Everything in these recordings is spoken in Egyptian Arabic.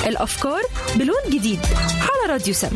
الأفكار بلون جديد على راديو سم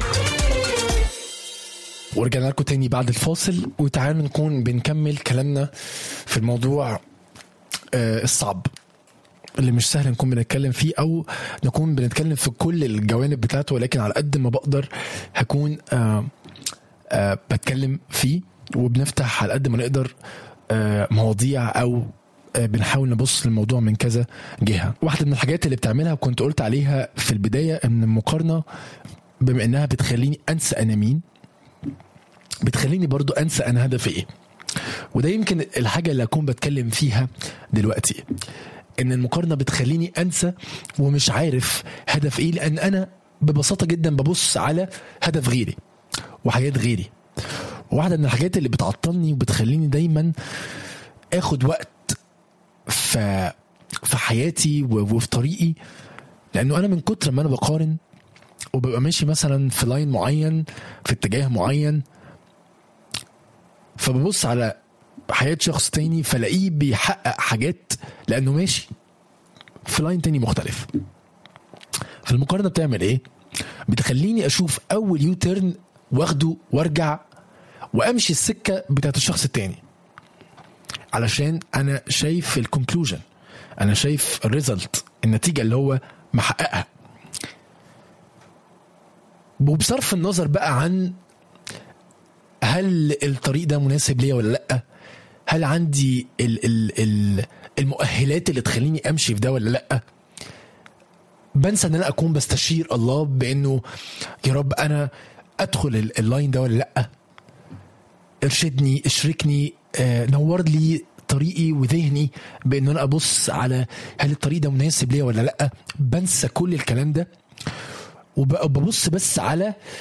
ورجعنا لكم تاني بعد الفاصل وتعالوا نكون بنكمل كلامنا في الموضوع آه، الصعب اللي مش سهل نكون بنتكلم فيه او نكون بنتكلم في كل الجوانب بتاعته ولكن على قد ما بقدر هكون آه آه بتكلم فيه وبنفتح على قد ما نقدر آه مواضيع او آه بنحاول نبص للموضوع من كذا جهه واحده من الحاجات اللي بتعملها وكنت قلت عليها في البدايه ان المقارنه بما انها بتخليني انسى انا مين بتخليني برضو انسى انا هدفي ايه وده يمكن الحاجه اللي اكون بتكلم فيها دلوقتي ان المقارنه بتخليني انسى ومش عارف هدف ايه لان انا ببساطه جدا ببص على هدف غيري وحاجات غيري واحده من الحاجات اللي بتعطلني وبتخليني دايما اخد وقت في في حياتي و- وفي طريقي لانه انا من كتر ما انا بقارن وببقى ماشي مثلا في لاين معين في اتجاه معين فببص على حياة شخص تاني فلاقيه بيحقق حاجات لأنه ماشي في لاين تاني مختلف فالمقارنة بتعمل ايه؟ بتخليني أشوف أول يو تيرن واخده وارجع وأمشي السكة بتاعت الشخص التاني علشان أنا شايف الكونكلوجن أنا شايف الريزلت النتيجة اللي هو محققها وبصرف النظر بقى عن هل الطريق ده مناسب ليا ولا لا هل عندي ال ال ال المؤهلات اللي تخليني امشي في ده ولا لا بنسى ان انا اكون بستشير الله بانه يا رب انا ادخل ال- اللاين ده ولا لا ارشدني اشركني آه، نور لي طريقي وذهني بان انا ابص على هل الطريق ده مناسب ليا ولا لا بنسى كل الكلام ده وببص بس على